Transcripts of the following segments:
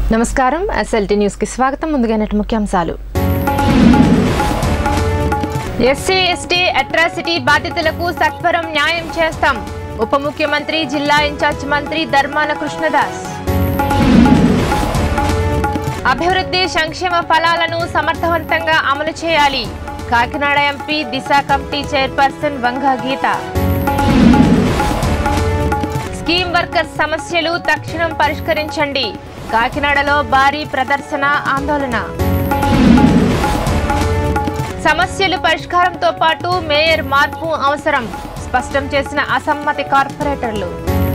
నమస్కారం SLT news కి స్వాగతం ముందుగా నేటి ముఖ్యాంశాలు ఎస్సీ ఎస్టీ అట్రాసిటీ బాధితులకు సత్వరం న్యాయం చేస్తాం ఉప ముఖ్యమంత్రి జిల్లా ఇన్ఛార్జ్ మంత్రి ధర్మాన కృష్ణదాస్ అభివృద్ధి సంక్షేమ ఫలాలను సమర్థవంతంగా అమలు చేయాలి Kakinada MP Disha committee chairperson Vanga Geetha scheme workers సమస్యలు తక్షణం పరిష్కరించండి కాకినాడలో భారీ ప్రదర్శన ఆందోళన సమస్యలు పరిష్కారంతో పాటు మేయర్ మార్పు అవసరం స్పష్టం చేసిన అసమ్మతి కార్పొరేటర్లు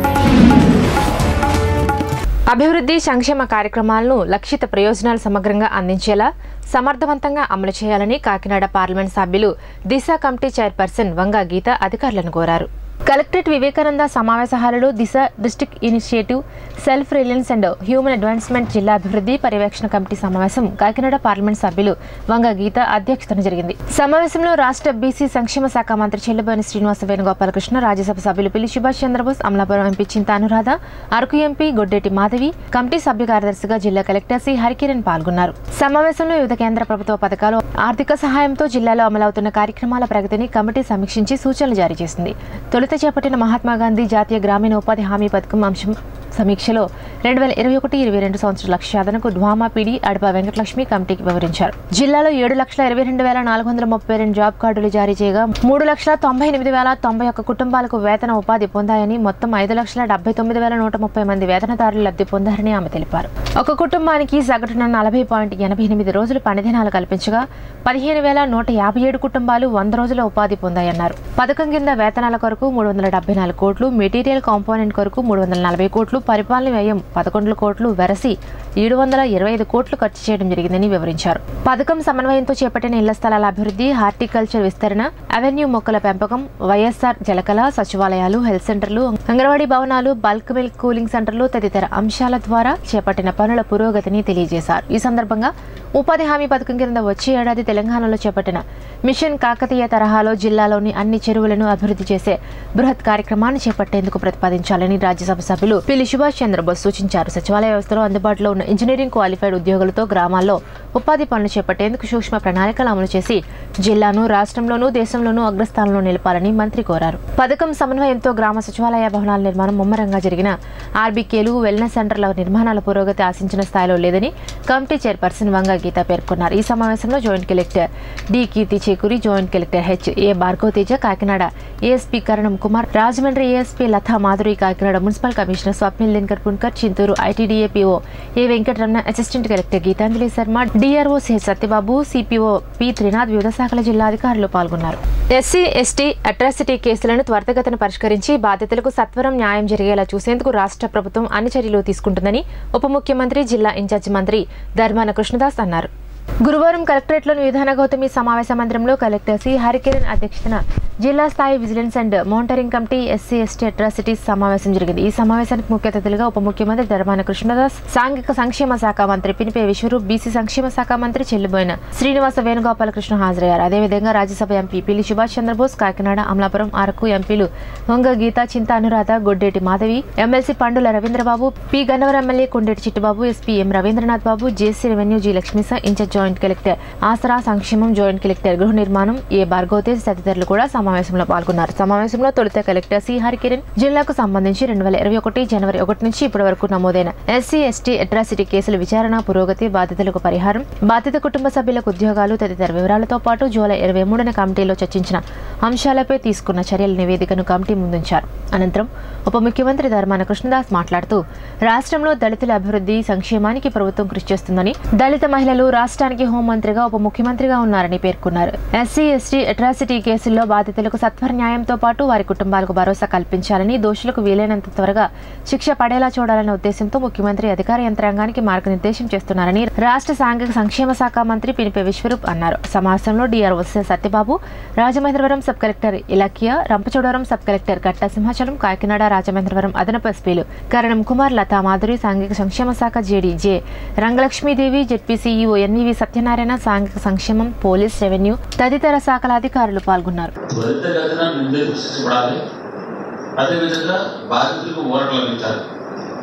అభివృద్ధి సంక్షేమ కార్యక్రమాలను లక్షిత ప్రయోజనాలు సమగ్రంగా అందించేలా సమర్థవంతంగా అమలు చేయాలని కాకినాడ పార్లమెంట్ సభ్యులు దిశ కమిటీ చైర్పర్సన్ వంగ గీత అధికారులను కోరారు కలెక్టరేట్ వివేకానంద సమావేశ హాలులో Disha district initiative self reliance and human advancement జిల్లా అభివృద్ధి పర్యవేక్షణ కమిటీ సమావేశం కాకినాడ పార్లమెంట్ సభ్యులు వంగ గీత అధ్యక్షతన జరిగింది సమావేశంలో రాష్ట్ర బీసీ సంక్షేమ శాఖ మంత్రి చెల్లుబోని శ్రీనివాస వేణుగోపాలకృష్ణ రాజ్యసభ సభ్యులు పిల్లి Subhash Chandrabose Amalapuram MP Chinta Anuradha Araku MP Goddeti Madhavi committee సభ్య కార్యదర్శిగా జిల్లా కలెక్టర్ సి హరికిరణ్ పాల్గొన్నారు సమావేశంలో వివిధ కేంద్ర ప్రభుత్వ పథకాలు ఆర్థిక సహాయంతో జిల్లాలో అమలవుతున్న కార్యక్రమాల ప్రగతిని కమిటీ సమీక్షించి సూచనలు జారీ చేసింది తొలుత చేపట్టిన మహాత్మా గాంధీ జాతీయ గ్రామీణ ఉపాధి హామీ పథకం అంశం సమీక్షలో రెండు వేల ఇరవై ఒకటి ఇరవై రెండు సంవత్సరాల లక్ష్యాదనకు డ్వామా పీడి అడప వెంకటలక్ష్మి కమిటీకి వివరించారు జిల్లాలో ఏడు లక్షల ఇరవై రెండు వేల నాలుగు వందల ముప్పై రెండు జాబ్ కార్డులు జారీ చేయగా మూడు లక్షల తొంభై ఎనిమిది వేల తొంభై ఒక్క కుటుంబాలకు వేతన ఉపాధి పొందాయని మొత్తం ఐదు లక్షల డెబ్బై తొమ్మిది వేల నూట ముప్పై మంది వేతనదారులు లబ్ధి పొందారని ఆమె తెలిపారు ఒక కుటుంబానికి సగటున నలభై పాయింట్ ఎనభై ఎనిమిది రోజులు పని దినాలు కల్పించగా పదిహేను వేల నూట యాభై ఏడు కుటుంబాలు వంద రోజుల ఉపాధి పొందాయన్నారు పథకం కింద వేతనాల కొరకు మూడు వందల డెబ్బై నాలుగు కోట్లు మెటీరియల్ కాంపోనెంట్ కొరకు మూడు వందల నలభై కోట్లు పరిపాలన వ్యయం పదకొండు కోట్లు వెరసి ఏడు వందల ఇరవై ఐదు కోట్లు ఖర్చు చేయడం జరిగిందని వివరించారు పథకం సమన్వయంతో చేపట్టిన ఇళ్ల స్థలాల అభివృద్ధి హార్టికల్చర్ విస్తరణ అవెన్యూ మొక్కల పెంపకం వైఎస్ఆర్ జలకళ సచివాలయాలు హెల్త్ సెంటర్లు అంగన్వాడీ భవనాలు బల్క్ మిల్క్ కూలింగ్ సెంటర్లు తదితర అంశాల ద్వారా చేపట్టిన పనుల పురోగతిని తెలియజేశారు ఈ సందర్భంగా ఉపాధి హామీ పథకం కింద వచ్చే ఏడాది తెలంగాణలో చేపట్టిన మిషన్ కాకతీయ తరహాలో జిల్లాలోని అన్ని చెరువులను అభివృద్ధి చేసే బృహత్ కార్యక్రమాన్ని చేపట్టేందుకు ప్రతిపాదించాలని రాజ్యసభ సభ్యులు పిల్లి సుభాష్ చంద్రబోస్ సూచించారు సచివాలయ వ్యవస్థలో అందుబాటులో ఉన్న ఇంజనీరింగ్ క్వాలిఫైడ్ ఉద్యోగులతో గ్రామాల్లో ఉపాధి పనులు చేపట్టేందుకు సూక్ష్మ ప్రణాళికలు అమలు చేసి జిల్లాను రాష్ట్రంలోనూ దేశంలోనూ అగ్రస్థానంలో నిలపాలని మంత్రి కోరారు పథకం సమన్వయంతో గ్రామ సచివాలయ భవనాల నిర్మాణం ముమ్మరంగా జరిగిన ఆర్బీకేలు వెల్నెస్ సెంటర్ల నిర్మాణాల పురోగతి ఆశించిన స్థాయిలో లేదని కమిటీ చైర్పర్సన్ వంగ గీత పేర్కొన్నారు ఈ సమావేశంలో joint collector D Keerthi Chekuri joint collector H A Bhargav Teja Kakinada ASP Karanam Kumar Rajahmundry ASP Latha Madhuri Kakinada municipal commissioner Swapnil Dinakar Punkar Chintoor ITDA PO A Venkataramana assistant collector Geetanjali Sharma DRO C Satyababu CPO P Trinath వివిధ శాఖల జిల్లా అధికారులు పాల్గొన్నారు ఎస్సీ ఎస్టీ అట్రాసిటీ కేసులను త్వరితగతిన పరిష్కరించి బాధితులకు సత్వరం న్యాయం జరిగేలా చూసేందుకు రాష్ట్ర ప్రభుత్వం అన్ని చర్యలు తీసుకుంటుందని ఉప ముఖ్యమంత్రి జిల్లా ఇన్ఛార్జి మంత్రి ధర్మాన కృష్ణదాస్ అన్నారు గురువారం కలెక్టరేట్లోని విధాన గౌతమి సమావేశ మందిరంలో కలెక్టర్ సి హరికిరణ్ అధ్యక్షతన జిల్లా స్థాయి vigilance and monitoring committee SC ST atrocities సమావేశం జరిగింది ఈ సమావేశానికి ముఖ్య అతిథులుగా ఉప ముఖ్యమంత్రి ధర్మాన కృష్ణదాస్ సాంఘిక సంక్షేమ శాఖ మంత్రి పినిపే విశ్వరూప్ బీసీ సంక్షేమ శాఖ మంత్రి చెల్లిబోయిన శ్రీనివాస వేణుగోపాలకృష్ణ హాజరయ్యారు అదేవిధంగా రాజ్యసభ ఎంపీ పిల్లి సుభాష్ చంద్రబోస్ కాకినాడ అమలాపురం అరకు ఎంపీలు Vanga Geetha Chinta Anuradha Goddeti Madhavi MLC Pandula Ravindrababu P Gannavaram MLA Kondeti Chittibabu SP M Ravindranath Babu JC revenue G Lakshmisha in charge joint collector ఆసరా సంక్షేమం జాయింట్ కలెక్టర్ గృహ నిర్మాణం ఏ భార్గవతేజ్ తదితరులు కూడా సమావేశంలో పాల్గొన్నారు సమావేశంలో తొలుత కలెక్టర్ సి హరికిరణ్ జిల్లాకు సంబంధించి రెండు వేల ఇరవై ఒకటి జనవరి ఒకటి నుంచి ఇప్పటి వరకు నమోదైన ఎస్సీ ఎస్టీ అట్రాసిటీ కేసుల విచారణ పురోగతి బాధితులకు పరిహారం బాధిత కుటుంబ సభ్యులకు ఉద్యోగాలు తదితర వివరాలతో పాటు జూలై ఇరవై మూడున కమిటీలో చర్చించిన అంశాలపై తీసుకున్న చర్యల నివేదికను కమిటీ ముందుంచారు అనంతరం ఉప ముఖ్యమంత్రి ధర్మాన కృష్ణదాస్ మాట్లాడుతూ రాష్ట్రంలో దళితుల అభివృద్ధి సంక్షేమానికి ప్రభుత్వం కృషి చేస్తుందని దళిత మహిళలు రాష్ట్రానికి హోంమంత్రిగా ఉప ముఖ్యమంత్రిగా ఉన్నారని పేర్కొన్నారు ఎస్సీ ఎస్టీ అట్రాసిటీ కేసుల్లో బాధితులకు సత్వర న్యాయంతో పాటు వారి కుటుంబాలకు భరోసా కల్పించాలని దోషులకు వీలైనంత త్వరగా శిక్ష పడేలా చూడాలనే ఉద్దేశంతో ముఖ్యమంత్రి అధికార యంత్రాంగానికి మార్గనిర్దేశం చేస్తున్నారని రాష్ట్ర సాంఘిక సంక్షేమ శాఖ మంత్రి పినిపే విశ్వరూప్ అన్నారు సమావేశంలో DRO Satyababu Rajamahendravaram sub collector Ilakiya Rampachodavaram sub collector Gatta Simhachalam Kakinada Rajamahendravaram అదనపు ఎస్పీలు కరణం కుమార్ లతా మాధురి సాంఘిక సంక్షేమ శాఖ JD J Rangalakshmidevi ZP CEO NVV Satyanarayana సాంఘిక సంక్షేమం పోలీస్ రెవెన్యూ తదితర శాఖల అధికారులు పాల్గొన్నారు త్వరితగతిన నిందితులు శిక్షించబడాలి అదేవిధంగా బాధితులకు ఊరట లభించాలి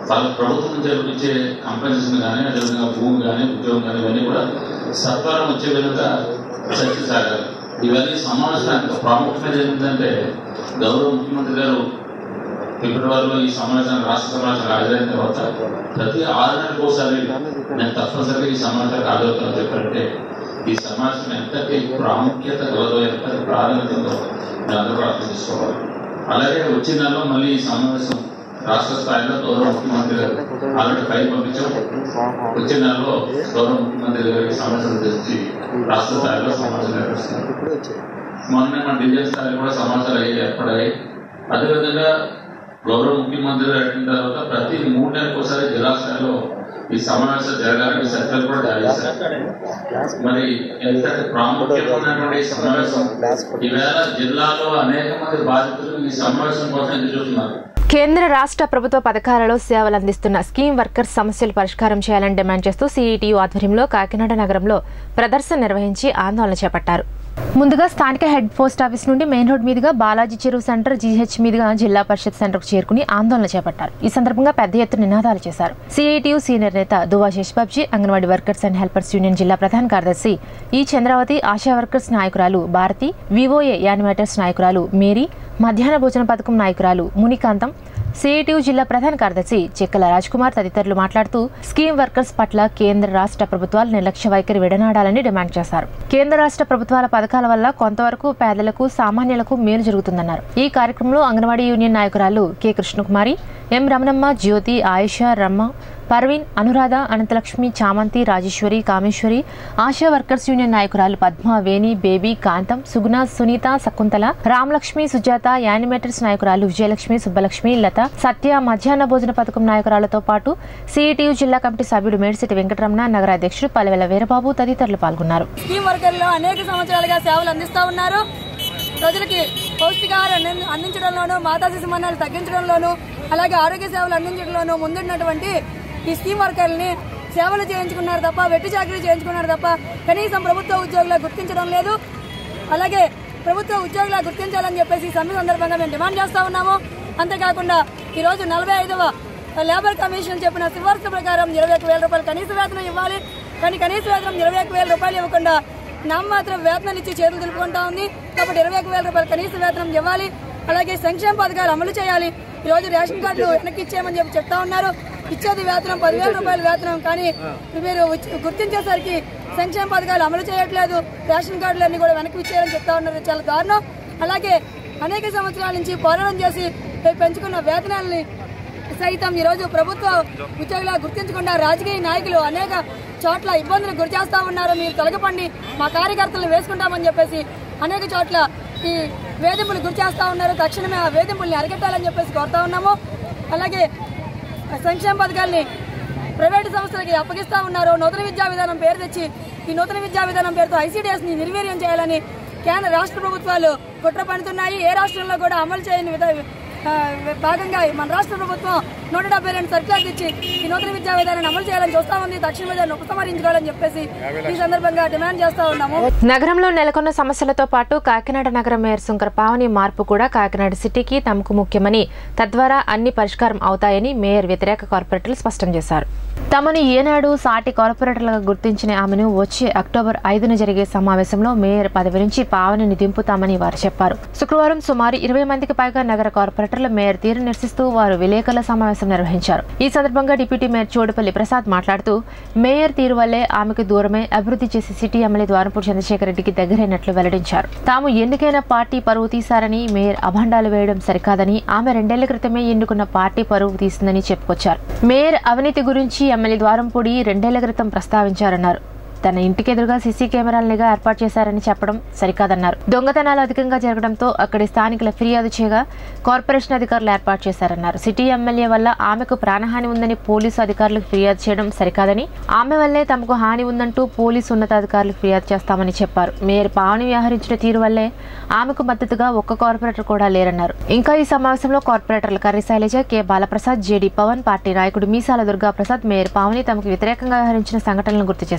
వాళ్ళ ప్రభుత్వం నుంచి ఇచ్చే కంపెన్సేషన్ కానీ అదేవిధంగా భూమి కానీ ఉద్యోగం కానీ ఇవన్నీ కూడా సత్వరం వచ్చే విధంగా చర్చ సాగాలి ఇవన్నీ సమావేశానికి ప్రాముఖ్యత ఏంటంటే గౌరవ ముఖ్యమంత్రి గారు ఫిబ్రవరిలో ఈ సమావేశానికి రాష్ట్ర సమావేశానికి హాజరైన తర్వాత ప్రతి ఆరు నెలలకు ఒకసారి నేను తప్పనిసరిగా ఈ సమావేశానికి హాజరవుతానని చెప్పారంటే ఈ సమావేశం ఎంతటి ప్రాముఖ్యత కలదో ఎంతటి ప్రాధాన్యత ఉందో మీరు అందరూ కూడా అర్థం చేసుకోవాలి అలాగే వచ్చే నెలలో మళ్ళీ ఈ సమావేశం రాష్ట్ర స్థాయిలో గౌరవ ముఖ్యమంత్రి గారు ఆల్రెడీ ఫైల్ పంపించాం వచ్చే నెలలో గౌరవ ముఖ్యమంత్రి గారికి సమావేశం తెచ్చి రాష్ట్ర స్థాయిలో సమావేశం నిర్వహిస్తున్నారు మొన్న మన డివిజన్ స్థాయిలో కూడా సమావేశాలు అయ్యి ఏర్పడాయి అదేవిధంగా గౌరవ ముఖ్యమంత్రి గారు అడిగిన తర్వాత ప్రతి మూడు నెలలకు ఒకసారి జిల్లా స్థాయిలో ఈ సమావేశం జరగాలని సర్కిల్ కూడా జారీ చేశారు మరి ఎంత ప్రాముఖ్యత ఉన్నటువంటి ఈ సమావేశం ఈవేళ జిల్లాలో అనేక మంది బాధితులు ఈ సమావేశం కోసం ఎదురు చూస్తున్నారు కేంద్ర రాష్ట్ర ప్రభుత్వ పథకాలలో సేవలు అందిస్తున్న స్కీమ్ వర్కర్స్ సమస్యలు పరిష్కారం చేయాలని డిమాండ్ చేస్తూ సిఈటియు ఆధ్వర్యంలో కాకినాడ నగరంలో ప్రదర్శన నిర్వహించి ఆందోళన చేపట్టారు ముందుగా స్థానిక హెడ్ పోస్ట్ ఆఫీస్ నుండి మెయిన్ రోడ్ మీదుగా బాలాజీ చెరువు సెంటర్ జీహెచ్ మీదుగా జిల్లా పరిషత్ సెంటర్కు చేరుకుని ఆందోళన చేపట్టారు ఈ సందర్భంగా పెద్ద ఎత్తున నినాదాలు చేశారు సిఐటియు సీనియర్ నేత Duvva Seshababji anganwadi workers and helpers union జిల్లా ప్రధాన కార్యదర్శి ఈ చంద్రావతి ఆశా వర్కర్స్ నాయకురాలు భారతి వివోఏ యానిమేటర్స్ నాయకురాలు మేరీ మధ్యాహ్న భోజన పథకం నాయకురాలు మునికాంతం సిఐటియు జిల్లా ప్రధాన కార్యదర్శి చెక్కల కుమార్ తదితరులు మాట్లాడుతూ స్కీమ్ వర్కర్స్ పట్ల కేంద్ర రాష్ట్ర ప్రభుత్వాలు నిర్లక్ష్య వైఖరి విడనాడాలని డిమాండ్ చేశారు కేంద్ర రాష్ట్ర ప్రభుత్వాల పథకాల వల్ల కొంతవరకు పేదలకు సామాన్యులకు మేలు జరుగుతుందన్నారు ఈ కార్యక్రమంలో అంగన్వాడీ యూనియన్ నాయకురాలు K Krishnakumari M Ramanamma Jyothi Ayusha Ramma Parveen Anuradha Ananthalakshmi Chamanthi Rajeswari Kameswari ASHA workers union నాయకురాలు పద్మ వేణి బేబీ కాంతం సుగుణ సునీత శకుంతల రామలక్ష్మి సుజాత యానిమేటర్స్ నాయకురాలు విజయలక్ష్మి సుబ్బలక్ష్మి లత సత్య మధ్యాహ్న భోజన పథకం నాయకురాలతో పాటు సిఐటియు జిల్లా కమిటీ సభ్యుడు మేడిశెట్టి వెంకటరమణ నగర అధ్యక్షుడు పల్లెల వీరబాబు తదితరులు పాల్గొన్నారు స్కీమ్ వర్కర్లు అనేక సంవత్సరాలుగా సేవలు అందిస్తూ ఉన్నారు ప్రజలకి పౌష్టికాహారం అంది- అందించడంలోనూ మాతా శిశు మరణాలు తగ్గించడంలోనూ అలాగే ఆరోగ్య సేవలు అందించడంలోనూ ముందున్నటువంటి ఈ స్కీమ్ వర్కర్లని సేవలు చేయించుకున్నారు తప్ప వెట్టి చాకరీ చేయించుకున్నారు తప్ప కనీసం ప్రభుత్వ ఉద్యోగులు గుర్తించడం లేదు అలాగే ప్రభుత్వ ఉద్యోగుల గుర్తించాలని చెప్పేసి ఈ సమ్మె సందర్భంగా మేము డిమాండ్ చేస్తా ఉన్నాము అంతేకాకుండా ఈ రోజు నలభై ఐదవ లేబర్ కమిషన్ చెప్పిన సిఫార్సు ప్రకారం ఇరవై ఒక వేల రూపాయలు కనీస వేతనం ఇవ్వాలి కానీ కనీస వేతనం ఇరవై ఒక వేల రూపాయలు ఇవ్వకుండా నామమాత్రం వేతనాలు ఇచ్చి చేతులు దులుపుకుంటా ఉంది కాబట్టి ఇరవై ఒక వేల రూపాయలు కనీస వేతనం ఇవ్వాలి అలాగే సంక్షేమ పథకాలు అమలు చేయాలి ఈ రోజు రేషన్ కార్డులు వెనక్కి ఇచ్చేయమని చెప్పి చెప్తా ఉన్నారు ఇచ్చేది వేతనం పదివేల రూపాయల వేతనం కానీ మీరు ఉచ్- గుర్తించేసరికి సంక్షేమ పథకాలు అమలు చేయట్లేదు రేషన్ కార్డులన్నీ కూడా వెనక్కి ఇచ్చేయాలని చెప్తా ఉన్నారు చాలా దారుణం అలాగే అనేక సంవత్సరాల నుంచి పోరాటం చేసి పెంచుకున్న వేతనాలని సైతం ఈ రోజు ప్రభుత్వ ఉద్యోగుల గుర్తించకుండా రాజకీయ నాయకులు అనేక చోట్ల ఇబ్బందులకు గురి చేస్తా ఉన్నారు మీరు తొలగపండి మా కార్యకర్తలను వేసుకుంటామని చెప్పేసి అనేక చోట్ల ఈ వేధింపులు గురి చేస్తా ఉన్నారు తక్షణమే ఆ వేధింపుల్ని అరికట్టాలని చెప్పేసి కోరుతా ఉన్నాము అలాగే సంక్షేమ పథకాల్ని ప్రైవేటు సంస్థలకి అప్పగిస్తా ఉన్నారు నూతన విద్యా విధానం పేరు తెచ్చి ఈ నూతన విద్యా విధానం పేరుతో ఐసీడీఎస్ ని నిర్వీర్యం చేయాలని కేంద్ర రాష్ట్ర ప్రభుత్వాలు కుట్ర పడుతున్నాయి ఏ రాష్ట్రంలో కూడా అమలు చేయని విధ ఆ, భాగంగా మన రాష్ట్ర ప్రభుత్వం నూట డెబ్బై రెండు సర్కులర్ ఇచ్చి ఈ నూతన విద్యా విధానాన్ని అమలు చేయాలని చూస్తా ఉంది తక్షణమే దాన్ని ఉపసంహరించుకోవాలని చెప్పేసి ఈ సందర్భంగా డిమాండ్ చేస్తా ఉన్నాము నగరంలో నెలకొన్న సమస్యలతో పాటు కాకినాడ నగర మేయర్ శంకర పావని మార్పు కూడా కాకినాడ సిటీకి తమకు ముఖ్యమని తద్వారా అన్ని పరిష్కారం అవుతాయని మేయర్ వ్యతిరేక కార్పొరేటర్లు స్పష్టం చేశారు తమను ఏనాడు సాటి కార్పొరేటర్లుగా గుర్తించిన ఆమెను వచ్చే అక్టోబర్ ఐదున జరిగే సమావేశంలో మేయర్ పదవి నుంచి పావనిని దింపుతామని వారు చెప్పారు శుక్రవారం సుమారు ఇరవై మందికి పైగా నగర కార్పొరేటర్లు మేయర్ తీరు నిరసిస్తూ వారు విలేకరుల సమావేశం నిర్వహించారు ఈ సందర్భంగా డిప్యూటీ మేయర్ చోడుపల్లి ప్రసాద్ మాట్లాడుతూ మేయర్ తీరు వల్లే ఆమెకు దూరమై అభివృద్ధి చేసి సిటీ ఎమ్మెల్యే ద్వారంపూడి చంద్రశేఖర్ రెడ్డికి దగ్గరైనట్లు వెల్లడించారు తాము ఎన్నికైన పార్టీ పరువు తీశారని మేయర్ అభాండాలు వేయడం సరికాదని ఆమె రెండేళ్ల క్రితమే ఎన్నుకున్న పార్టీ పరువు తీసిందని చెప్పుకొచ్చారు మేయర్ అవినీతి గురించి ఎమ్మెల్యే ద్వారంపూడి రెండేళ్ల క్రితం ప్రస్తావించారన్నారు తన ఇంటికి ఎదురుగా సీసీ కెమెరాల నిఘా ఏర్పాటు చేశారని చెప్పడం సరికాదన్నారు దొంగతనాలు అధికంగా జరగడంతో అక్కడి స్థానికుల ఫిర్యాదు చేయగా కార్పొరేషన్ అధికారులు ఏర్పాటు చేశారన్నారు సిటీ ఎమ్మెల్యే వల్ల ఆమెకు ప్రాణహాని ఉందని పోలీసు అధికారులకు ఫిర్యాదు చేయడం సరికాదని ఆమె వల్లే తమకు హాని ఉందంటూ పోలీసు ఉన్నతాధికారులకు ఫిర్యాదు చేస్తామని చెప్పారు మేయర్ పావని వ్యవహరించిన తీరు వల్లే ఆమెకు మద్దతుగా ఒక్క కార్పొరేటర్ కూడా లేరన్నారు ఇంకా ఈ సమావేశంలో కార్పొరేటర్లు Karri Sailaja K Balaprasad JD Pawan party నాయకుడు మీసాల దుర్గా ప్రసాద్ మేయర్ పావని తమకు వ్యతిరేకంగా వ్యవహరించిన సంఘటనలను గుర్తు చేశారు ఈ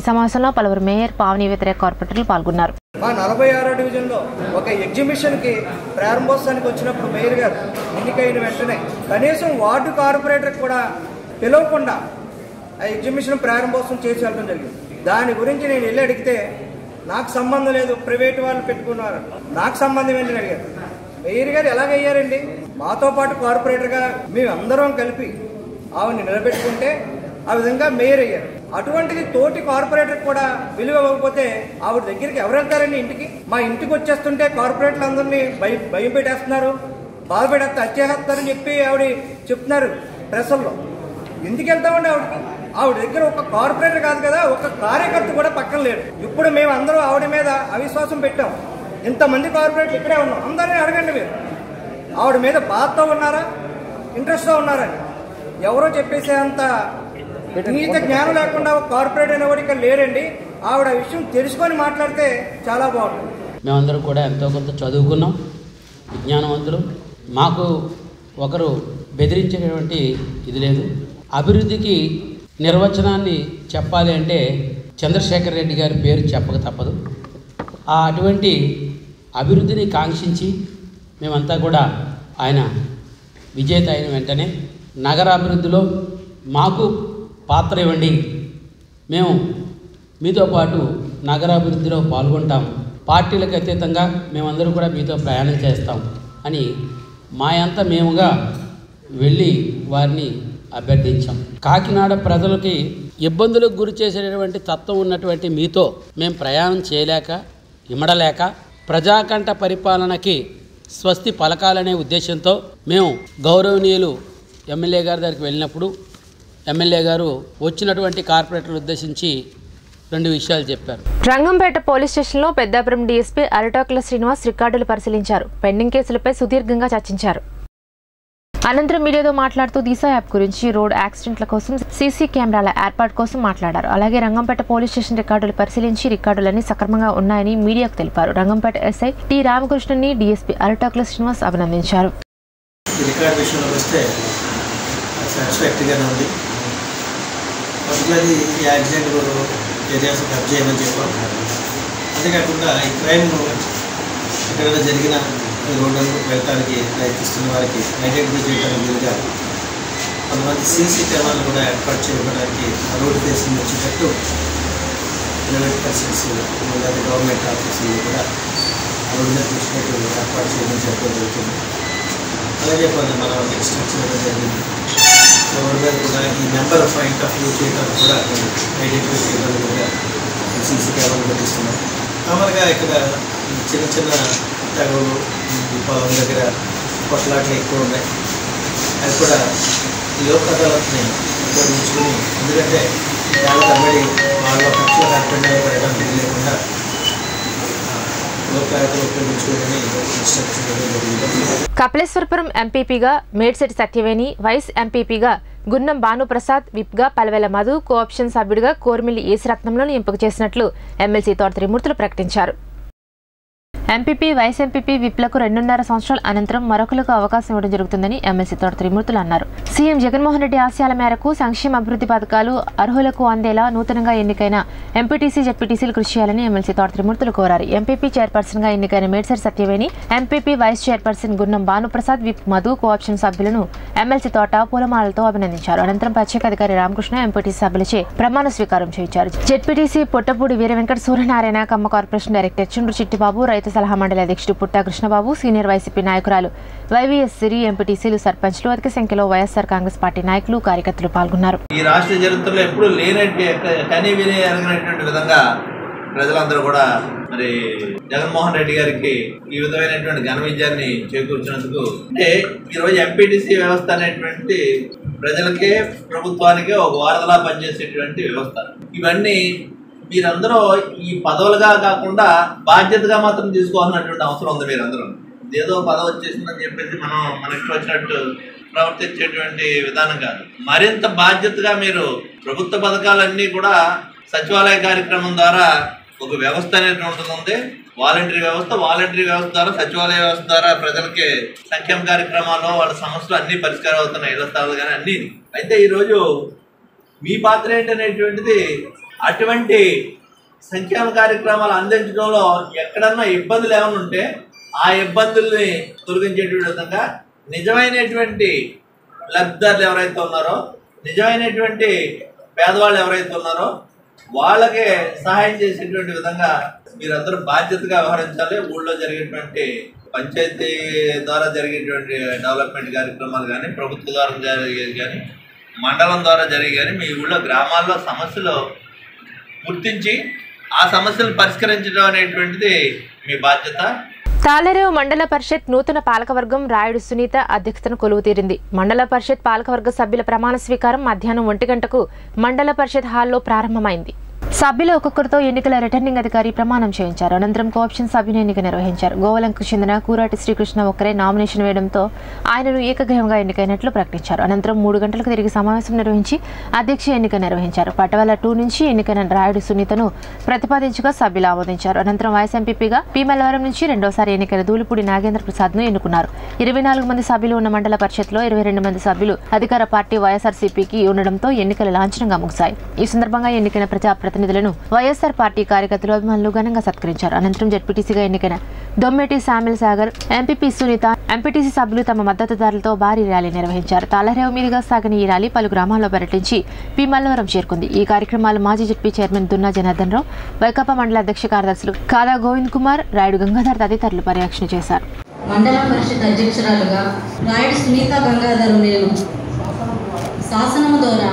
సమావేశంలో పలువురు మేయర్ పావని వ్యతిరేక కార్పొరేటర్లు పాల్గొన్నారు మా నలభై ఆరో డివిజన్లో ఒక ఎగ్జిబిషన్కి ప్రారంభోత్సవానికి వచ్చినప్పుడు మేయర్ గారు ఎన్నికైన వెంటనే కనీసం వార్డు కార్పొరేటర్ కూడా పిలవకుండా ఆ ఎగ్జిబిషన్ ప్రారంభోత్సవం చేసి వెళ్ళడం జరిగింది దాని గురించి నేను వెళ్ళి అడిగితే నాకు సంబంధం లేదు ప్రైవేట్ వాళ్ళు పెట్టుకున్నారు నాకు సంబంధం ఏంటని అడిగారు మేయర్ గారు ఎలాగయ్యారండి మాతో పాటు కార్పొరేటర్గా మేమందరం కలిపి ఆవిడని నిలబెట్టుకుంటే ఆ విధంగా మేయర్ అయ్యారు అటువంటిది తోటి కార్పొరేటర్ కూడా విలువ ఇవ్వకపోతే ఆవిడ దగ్గరికి ఎవరు వెళ్తారండి ఇంటికి మా ఇంటికి వచ్చేస్తుంటే కార్పొరేటర్లు అందరినీ భయం భయం పెట్టేస్తున్నారు బాధ పెట్టేస్తారు వచ్చేస్తారని చెప్పి ఆవిడ చెప్తున్నారు ప్రెసల్లో ఎందుకు వెళ్తామండి ఆవిడకి ఆవిడ దగ్గర ఒక కార్పొరేటర్ కాదు కదా ఒక కార్యకర్త కూడా పక్కన లేడు ఇప్పుడు మేము అందరూ ఆవిడ మీద అవిశ్వాసం పెట్టాం ఇంతమంది కార్పొరేటర్ ఇక్కడే ఉన్నాం అందరినీ అడగండి మీరు ఆవిడ మీద బాధతో ఉన్నారా ఇంట్రెస్ట్తో ఉన్నారని ఎవరో చెప్పేసే అంత నీత జ్ఞానం లేకుండా ఒక కార్పొరేట్ అనేవాడు ఇక్కడ లేరండి ఆవిడ ఆ విషయం తెలుసుకొని మాట్లాడితే చాలా బాగుంటుంది మేమందరం కూడా ఎంతో కొంత చదువుకున్నాం విజ్ఞానవంతులు మాకు ఒకరు బెదిరించేటువంటి ఇది లేదు అభివృద్ధికి నిర్వచనాన్ని చెప్పాలి అంటే చంద్రశేఖర్ రెడ్డి గారి పేరు చెప్పక తప్పదు ఆ అటువంటి అభివృద్ధిని కాంక్షించి మేమంతా కూడా ఆయన విజేత అయిన వెంటనే నగరాభివృద్ధిలో మాకు పాత్ర ఇవ్వండి మేము మీతో పాటు నగరాభివృద్ధిలో పాల్గొంటాం పార్టీలకు అతీతంగా మేమందరూ కూడా మీతో ప్రయాణం చేస్తాం అని మా అంతా మేముగా వెళ్ళి వారిని అభ్యర్థించాం కాకినాడ ప్రజలకి ఇబ్బందులకు గురి చేసేటటువంటి తత్వం ఉన్నటువంటి మీతో మేము ప్రయాణం చేయలేక ఇమడలేక ప్రజాకంఠ పరిపాలనకి స్వస్తి పలకాలనే ఉద్దేశంతో మేము గౌరవనీయులు ఎమ్మెల్యే గారి దగ్గరికి వెళ్ళినప్పుడు ఎమ్మెల్యే గారు వచ్చినటువంటి కార్పొరేటర్లు ఉద్దేశించి రెండు విషయాలు చెప్పారు రంగంపేట పోలీస్ స్టేషన్లో పెద్దాపురం డీఎస్పీ అరటాకుల శ్రీనివాస్ రికార్డులు పరిశీలించారు పెండింగ్ కేసులపై సుదీర్ఘంగా చర్చించారు అనంతరం మీడియాతో మాట్లాడుతూ దిశ యాప్ గురించి రోడ్ యాక్సిడెంట్ల కోసం సీసీ కెమెరాల ఏర్పాటు కోసం మాట్లాడారు అలాగే రంగంపేట పోలీస్ స్టేషన్ రికార్డులు పరిశీలించి రికార్డులన్నీ సక్రమంగా ఉన్నాయని మీడియాకు తెలిపారు రంగంపేట ఎస్ఐ టి రామకృష్ణని డీఎస్పీ అరటాకుల శ్రీనివాస్ అభినందించారు ఈ రికార్డ్ విషయంలో వస్తే సాటిస్ఫాక్టరీగానే ఉంది పర్టికులర్లీ ఈ యాక్సిడెంట్ ఏరియాస్ కట్ చేయమని చెప్పాం అంతేకాకుండా ఈ క్రైమ్ ఎక్కడైనా జరిగిన రోడ్డు వెళ్ళటానికి ప్రయత్నిస్తున్న వారికి ఐడెంటిఫై చేయడానికి వీలుగా కొంతమంది సీసీ కెమెరాలు కూడా ఏర్పాటు చేయడానికి ఆ రోడ్డు ఫేసింగ్ వచ్చేటట్టు ప్రైవేట్ పర్సన్స్ లేదా గవర్నమెంట్ ఆఫీసులు కూడా ఆ రోడ్డు మీద చూసినట్టు ఏర్పాటు చేయమని చెప్పడం జరుగుతుంది అలాగే కొన్ని మనం ఇన్స్ట్రక్ట్ చేయడం జరిగింది రోడ్డు మీద కూడా ఈ నెంబర్ పాయింట్ ఆఫ్ వ్యూ చేయడానికి కూడా ఐడెంటిఫై చేయడానికి కూడా సీసీ కెమెరాలు పెట్టిస్తున్నాం కామన్గా ఇక్కడ ఈ చిన్న చిన్న తెగలు ఈ పొలం దగ్గర కొట్లాట్లు ఎక్కువ ఉన్నాయి అది కూడా ఈ లోక్ అదాలత్ని ఉపయోగించుకుని ఎందుకంటే చాలా తరబడి వాళ్ళ ఖర్చులు కాకుండా పెట్టడానికి వీలు లేకుండా లోక్ అదాలత్ని ఉపయోగించుకోవాలని ఇన్స్ట్రక్ట్ చేయడం జరిగింది కపిలేశ్వరపురం ఎంపీపీగా మేడ్సెటి సత్యవేణి వైస్ ఎంపీపీగా గున్నం భానుప్రసాద్ విప్గా పలవెల మధు కోఆప్షన్ సభ్యుడిగా కోర్మిల్లి ఈశ్వరత్నంలను ఎంపిక చేసినట్లు ఎమ్మెల్సీ తోట త్రిమూర్తులు ప్రకటించారు ఎంపీపీ వైస్ ఎంపీపీ విప్లకు రెండున్నర సంవత్సరాల అనంతరం మరొకలకు అవకాశం ఇవ్వడం జరుగుతుందని ఎమ్మెల్సీ తోట త్రిమూర్తులు అన్నారు సీఎం జగన్మోహన్ రెడ్డి ఆశయాల మేరకు సంక్షేమ అభివృద్ధి పథకాలు అర్హులకు అందేలా నూతనంగా ఎన్నికైన ఎంపీటీసీ జెడ్పీటీసీలు కృషి చేయాలని ఎమ్మెల్సీ తోట త్రిమూర్తులు కోరారు ఎంపీపీ చైర్పర్సన్ గా ఎన్నికైన Medsari Satyaveni MPP vice chairperson Gunnam Bhanuprasad whip Madhu cooption సభ్యులను ఎమ్మెల్సీ తోట పూలమాలతో అభినందించారు అనంతరం ప్రత్యేక అధికారి రామకృష్ణ ఎంపీటీసీ సభ్యులచే ప్రమాణ స్వీకారం చేయించారు ZPTC Puttapudi Veera Venkata Suryanarayana Kamma corporation director Chundru Chittibabu రైతు సలహా మండలి అధ్యక్షుడు పుట్టా కృష్ణబాబు సీనియర్ వైసీపీ నాయకురాలు వైవీఎస్ సిరి ఎంపీటీసీలు సర్పంచ్లు అధిక సంఖ్యలో వైఎస్ఆర్ కాంగ్రెస్ పార్టీ నాయకులు కార్యకర్తలు పాల్గొన్నారు ఈ రాష్ట్ర చరిత్రలో ఎప్పుడూ లేనట్టు కని విని ఎరగనటువంటి విధంగా ప్రజలందరూ కూడా మరి జగన్మోహన్ రెడ్డి గారికి ఈ విధమైనటువంటి ఘన విజయాన్ని చేకూర్చినందుకు అంటే ఈరోజు ఎంపీటీసీ వ్యవస్థ అనేటువంటి ప్రజలకే ప్రభుత్వానికే ఒక వారధలా పనిచేసేటువంటి వ్యవస్థ ఇవన్నీ మీరందరూ ఈ పదవులుగా కాకుండా బాధ్యతగా మాత్రం తీసుకోవాల్సినటువంటి అవసరం ఉంది మీరందరూ ఏదో పదవి వచ్చేసిందని చెప్పేసి మనం మనకి వచ్చినట్టు ప్రవర్తించేటువంటి విధానం కాదు మరింత బాధ్యతగా మీరు ప్రభుత్వ పథకాలన్నీ కూడా సచివాలయ కార్యక్రమం ద్వారా ఒక వ్యవస్థ అనేది ఉంటుంది వాలంటరీ వ్యవస్థ వాలంటరీ వ్యవస్థ ద్వారా సచివాలయ వ్యవస్థ ద్వారా ప్రజలకి సంక్షేమ కార్యక్రమాల్లో వాళ్ళ సమస్యలు అన్ని పరిష్కారం అవుతున్నాయి ఇళ్ల స్థలాలు కానీ అన్ని అయితే ఈరోజు మీ పాత్ర ఏంటనేటువంటిది అటువంటి సంక్షేమ కార్యక్రమాలు అందించడంలో ఎక్కడన్నా ఇబ్బందులు ఏమైనా ఉంటే ఆ ఇబ్బందుల్ని తొలగించేటువంటి విధంగా నిజమైనటువంటి లబ్ధిదారులు ఎవరైతే ఉన్నారో నిజమైనటువంటి పేదవాళ్ళు ఎవరైతే ఉన్నారో వాళ్ళకే సహాయం చేసేటువంటి విధంగా మీరందరూ బాధ్యతగా వ్యవహరించాలి ఊళ్ళో జరిగేటువంటి పంచాయతీ ద్వారా జరిగేటువంటి డెవలప్మెంట్ కార్యక్రమాలు కానీ ప్రభుత్వ ద్వారా జరిగేది కానీ మండలం ద్వారా జరిగే కానీ మీ ఊళ్ళో గ్రామాల్లో సమస్యలు గుర్తించి ఆ సమస్యలు పరిష్కరించడం అనేటువంటిది మీ బాధ్యత తాళరేవు మండల పరిషత్ నూతన పాలకవర్గం రాయుడు సునీత అధ్యక్షతన కొలువు తీరింది మండల పరిషత్ పాలకవర్గ సభ్యుల ప్రమాణ స్వీకారం మధ్యాహ్నం ఒంటి గంటకు మండల పరిషత్ హాల్లో ప్రారంభమైంది సభ్యులు ఒక్కొక్కరితో ఎన్నికల రిటర్నింగ్ అధికారి ప్రమాణం చేయించారు అనంతరం కోఆప్షన్ సభ్యుని ఎన్నిక నిర్వహించారు గోవలంకు చెందిన కూరాటి శ్రీకృష్ణ ఒక్కరే నామినేషన్ వేయడంతో ఆయనను ఏకగ్రీవంగా ఎన్నికైనట్లు ప్రకటించారు అనంతరం మూడు గంటలకు తిరిగి సమావేశం నిర్వహించి అధ్యక్ష ఎన్నిక నిర్వహించారు పట్టవల టూ నుంచి ఎన్నికైన రాయుడు సునీతను ప్రతిపాదించగా సభ్యులు ఆమోదించారు అనంతరం వైస్ ఎంపీపీగా పి మల్లవరం నుంచి రెండోసారి ఎన్నికైన దూలిపూడి నాగేంద్ర ప్రసాద్ ను ఎన్నుకున్నారు ఇరవై నాలుగు మంది సభ్యులు ఉన్న మండల పరిషత్లో ఇరవై రెండు మంది సభ్యులు అధికార పార్టీ వైఎస్ఆర్సీపీకి ఉండడంతో ఎన్నికలు లాంఛనంగా ముగిశాయి ఈ సందర్భంగా ఎన్నికైన ప్రజాప్రతినిధులను వైఎస్ఆర్ పార్టీ కార్యకర్తలు అభిమానులు ఘనంగా సత్కరించారు అనంతరం జడ్పీటీసీగా ఎన్నికైన దొమ్మేటి శామిల్ సాగర్ ఎంపీపీ సునీత ఎంపీటీసీ సభ్యులు తమ మద్దతుదారులతో భారీ ర్యాలీ నిర్వహించారు తాళరేవు మీదుగా సాగిన ఈ ర్యాలీ పలు గ్రామాల్లో పర్యటించి పి మల్లవరం చేరుకుంది ఈ కార్యక్రమాలు మాజీ జడ్పీ చైర్మన్ దున్నా జనార్దన్ రావు వైకాపా మండల అధ్యక్ష కార్యదర్శులు కాదా గోవింద్ కుమార్ రాయుడు గంగాధర్ తదితరులు పర్యవేక్షణ చేశారు మండల పరిషత్ అధ్యక్షురాలుగా రాయుడు సునీత గంగాధర్ నేను శాసనము ద్వారా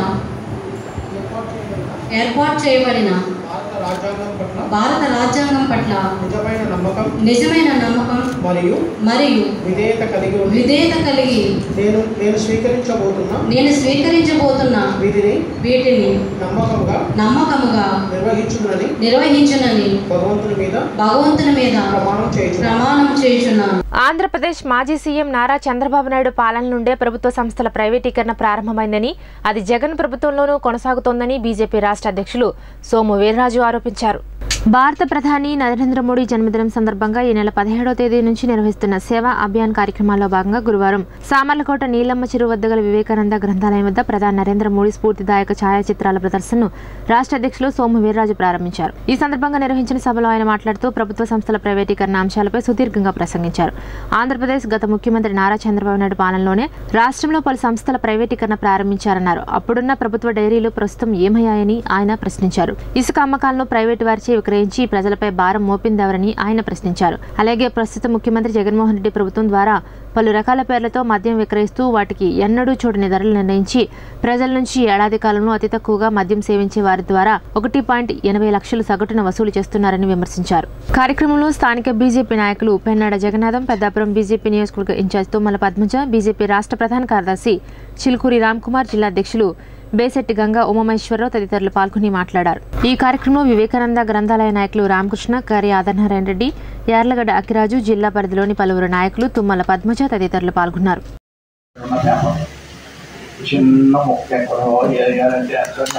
ఏర్పాటు చేయబడిన రాజ్యాంగం పట్ల భారత రాజ్యాంగం పట్ల నిజమైన నమ్మకం నిజమైన నమ్మకం మరియు మరియు విధేయత కలిగి ఉండి విధేయత కలిగి నేను నేను స్వీకరించబోతున్న నేను స్వీకరించబోతున్న వీటిని వీటిని నమ్మకంగా నమ్మకముగా నిర్వహించునని నిర్వహించునని భగవంతుని మీద భగవంతుని మీద ప్రమాణం చేయించు ప్రమాణం చేయుచున్నాను ఆంధ్రప్రదేశ్ మాజీ సీఎం నారా చంద్రబాబు నాయుడు పాలన నుండే ప్రభుత్వ సంస్థల ప్రైవేటీకరణ ప్రారంభమైందని అది జగన్ ప్రభుత్వంలోనూ కొనసాగుతోందని బీజేపీ రాష్ట్ర అధ్యక్షులు సోము వీర్రాజు ఆరోపించారు భారత ప్రధాని నరేంద్ర మోడీ జన్మదినం సందర్భంగా ఈ నెల పదిహేడవ తేదీ నుంచి నిర్వహిస్తున్న సేవా అభియాన్ కార్యక్రమాల్లో భాగంగా గురువారం సామర్లకోట నీలమ్మ చెరువు వద్ద గల వివేకానంద గ్రంథాలయం వద్ద ప్రధాని నరేంద్ర మోడీ స్ఫూర్తిదాయక ఛాయాచిత్రాల ప్రదర్శనను రాష్ట్ర అధ్యక్షులు సోము వీర్రాజు ప్రారంభించారు ఈ సందర్భంగా నిర్వహించిన సభలో ఆయన మాట్లాడుతూ ప్రభుత్వ సంస్థల ప్రైవేటీకరణ అంశాలపై సుదీర్ఘంగా ప్రసంగించారు ఆంధ్రప్రదేశ్ గత ముఖ్యమంత్రి నారా చంద్రబాబు నాయుడు పాలనలోనే రాష్ట్రంలో పలు సంస్థల ప్రైవేటీకరణ ప్రారంభించారన్నారు అప్పుడున్న ప్రభుత్వ డైరీలు ప్రస్తుతం ఏమయ్యాయని ఆయన ప్రశ్నించారు ఇసుక అమ్మకాలను ప్రైవేటు వారిచే విక్రయించి ప్రజలపై భారం మోపిందెవరని ఆయన ప్రశ్నించారు అలాగే ప్రస్తుత ముఖ్యమంత్రి జగన్మోహన్ రెడ్డి ప్రభుత్వం ద్వారా పలు రకాల పేర్లతో మద్యం విక్రయిస్తూ వాటికి ఎన్నడూ చూడని ధరలు నిర్ణయించి ప్రజల నుంచి ఏడాది కాలంలో అతి తక్కువగా మద్యం సేవించే వారి ద్వారా ఒకటి పాయింట్ ఎనభై లక్షలు సగటున వసూలు చేస్తున్నారని విమర్శించారు కార్యక్రమంలో స్థానిక బీజేపీ నాయకులు పెన్నాడ జగన్నాథం పెద్దాపురం బీజేపీ నియోజకవర్గ ఇన్ఛార్జ్ తుమ్మల పద్మజ బీజేపీ రాష్ట్ర ప్రధాన కార్యదర్శి చిలుకూరి రామ్కుమార్ జిల్లా అధ్యక్షులు బేసెట్టి గంగా ఉమామేశ్వరరావు తదితరులు పాల్గొని మాట్లాడారు ఈ కార్యక్రమంలో వివేకానంద గ్రంథాలయ నాయకులు రామకృష్ణ కరి ఆదరనారాయణ రెడ్డి యార్లగడ్డ అక్కిరాజు జిల్లా పరిధిలోని పలువురు నాయకులు తుమ్మల పద్మజ తదితరులు పాల్గొన్నారు ఉన్న పేపర్ చిన్న మొక్క ఎక్కడో వేయాలంటే అట్లా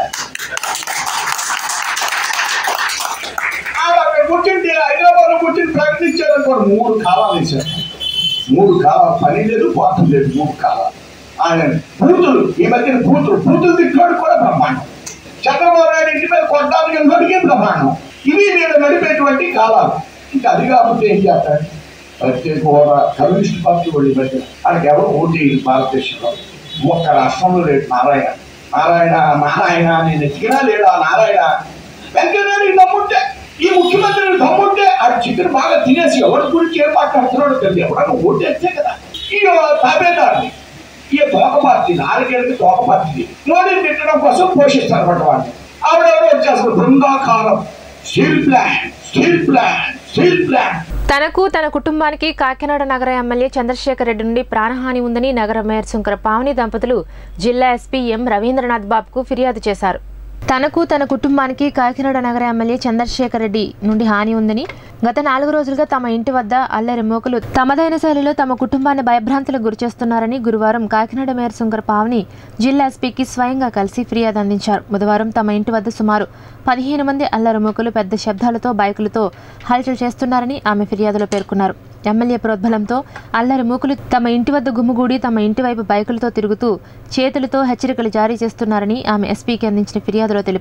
అక్కడ కూర్చుంటే హైదరాబాద్ కూర్చుని ప్రకటించారనుకోండి మూడు కాలాలు వేశారు మూడు కాలాలు పని లేదు పోతం లేదు మూడు కాలాలు ఆయన పూతులు ఈ మధ్యన పూతులు పూతులు తిట్టాడు కూడా బ్రహ్మాండం చంద్రబాబు నాయుడు ఇంటి మీద కొట్టాలి నడిగే బ్రహ్మాండం ఇవి నేను నడిపేటువంటి కాలాలు ఇంకా అది కాకపోతే ఏం చేస్తాడు ప్రత్యేక హోదా కమ్యూనిస్ట్ పార్టీ వాళ్ళు ఈ మధ్య వాళ్ళకి ఎవరు ఓటు వేయదు భారతదేశంలో ఒక్క రాష్ట్రంలో లేడు నారాయణ నారాయణ నారాయణ నేను ఎత్తికినా లేడు ఆ నారాయణ వెంకయ్యనాయుడు దమ్ముంటే ఈ ముఖ్యమంత్రి దమ్ముంటే ఆ చికెన్ బాగా తినేసి ఎవరి గురించి ఏం మాట్లాడుతున్నాడో తెలియదు ఎవడన్నా ఓటు వేస్తే కదా ఈ తాబేదారుని ఈ తోక పార్టీ నాలుగేళ్ళకి తోక పార్టీ మోడీని తిట్టడం కోసం పోషిస్తారు అన్నమాట వాళ్ళు ఆవిడెవరో వచ్చేస్తారు బృందాకారం steel plant steel plant steel plant తనకు తన కుటుంబానికి కాకినాడ నగర ఎమ్మెల్యే చంద్రశేఖర్ రెడ్డి నుండి ప్రాణహాని ఉందని నగర మేయర్ శుంకర పావని దంపతులు జిల్లా ఎస్పీ ఎం రవీంద్రనాథ్ బాబుకు ఫిర్యాదు చేశారు తనకు తన కుటుంబానికి కాకినాడ నగర ఎమ్మెల్యే చంద్రశేఖర్ రెడ్డి నుండి హాని ఉందని గత నాలుగు రోజులుగా తమ ఇంటి వద్ద అల్లరి మోకలు తమదైన శైలిలో తమ కుటుంబాన్ని భయభ్రాంతులకు గురిచేస్తున్నారని గురువారం కాకినాడ మేయర్ శుంకర పావని జిల్లా ఎస్పీకి స్వయంగా కలిసి ఫిర్యాదు అందించారు బుధవారం తమ ఇంటి వద్ద సుమారు పదిహేను మంది అల్లరి మోకలు పెద్ద శబ్దాలతో బైకులతో హల్చల్ చేస్తున్నారని ఆమె ఫిర్యాదులో పేర్కొన్నారు ఎమ్మెల్యే ప్రోద్బలంతో అల్లరి మూకులు తమ ఇంటి వద్ద గుమ్ముగూడి తమ ఇంటి వైపు బైకులతో తిరుగుతూ చేతులతో హెచ్చరికలు జారీ చేస్తున్నారని ఆమె ఎస్పీకి అందించిన ఫిర్యాదులో తెలిపారు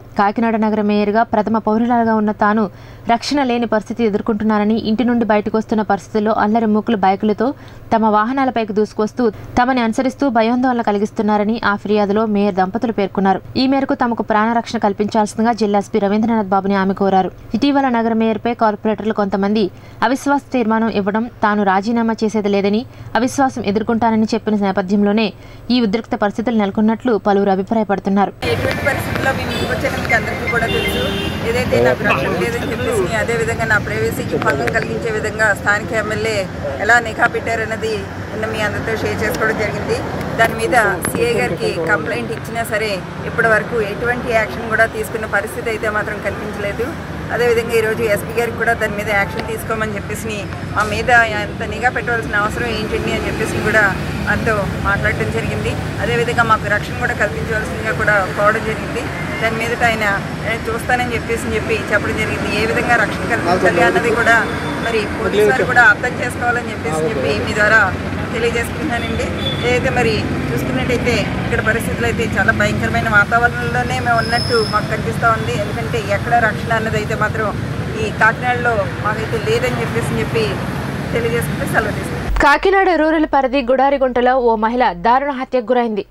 కాకినాడ నగర మేయర్గా ప్రథమ పౌరులాగా ఉన్న తాను రక్షణ లేని పరిస్థితి ఎదుర్కొంటున్నానని ఇంటి నుండి బయటకు వస్తున్న పరిస్థితుల్లో అల్లరి మూకులు బైకులతో తమ వాహనాలపైకి దూసుకొస్తూ తమని అనుసరిస్తూ భయాందోళన కలిగిస్తున్నారని ఆ ఫిర్యాదులో మేయర్ దంపతులు పేర్కొన్నారు ఈ మేరకు తమకు ప్రాణరక్షణ కల్పించాల్సిందిగా జిల్లా ఎస్పీ రవీంద్రనాథ్ బాబుని ఆమె కోరారు ఇటీవల నగర మేయర్పై కార్పొరేటర్లు కొంతమంది అవిశ్వాస తీర్మానం ఇవ్వడం తాను రాజీనామా చేసేది లేదని అవిశ్వాసం ఎదుర్కొంటానని చెప్పిన నేపథ్యంలోనే ఈ ఉద్రిక్త పరిస్థితులు నెలకొన్నట్లు పలువురు అభిప్రాయపడుతున్నారు ఎటువంటి పరిస్థితుల్లో మేము ముందుకు వచ్చానని అందరికీ కూడా తెలుసు ఏదైతే నాకు రక్షణ లేదని చెప్పేసి అదే విధంగా నా ప్రైవసీకి భంగం కలిగించే విధంగా స్థానిక ఎమ్మెల్యే ఎలా నిఘా పెట్టారన్నది నిన్న మీ అందరితో షేర్ చేసుకోవడం జరిగింది దాని మీద సిఐ గారికి కంప్లైంట్ ఇచ్చినా సరే ఇప్పటి వరకు ఎటువంటి యాక్షన్ కూడా తీసుకున్న పరిస్థితి అయితే మాత్రం కనిపించలేదు అదేవిధంగా ఈరోజు ఎస్పీ గారికి కూడా దాని మీద యాక్షన్ తీసుకోమని చెప్పేసి మా మీద అంత నిఘా పెట్టవలసిన అవసరం ఏంటండి అని చెప్పేసి కూడా ఆయనతో మాట్లాడటం జరిగింది అదేవిధంగా మాకు రక్షణ కూడా కల్పించవలసిందిగా కూడా కోవడం జరిగింది దాని మీద ఆయన "నేను చూస్తానని చెప్పేసి చెప్పి చెప్పడం జరిగింది ఏ విధంగా రక్షణ కల్పించాలి అన్నది కూడా మరి పోలీసు వారు కూడా అర్థం చేసుకోవాలని చెప్పేసి చెప్పి మీ ద్వారా తెలియజేసుకుంటున్నానండి ఏదైతే మరి చూసుకున్నట్టయితే ఇక్కడ పరిస్థితులు అయితే చాలా భయంకరమైన వాతావరణంలోనే మేము ఉన్నట్టు మాకు కనిపిస్తూ ఉంది ఎందుకంటే ఎక్కడ రక్షణ అన్నది అయితే మాత్రం ఈ కాకినాడలో మాకైతే లేదని చెప్పేసి చెప్పి తెలియజేసుకుంటే సెలవు తీసుకుంటాం కాకినాడ రూరల్ పరిధి గుడారిగుంటలో ఓ మహిళ దారుణ హత్యకు గురైంది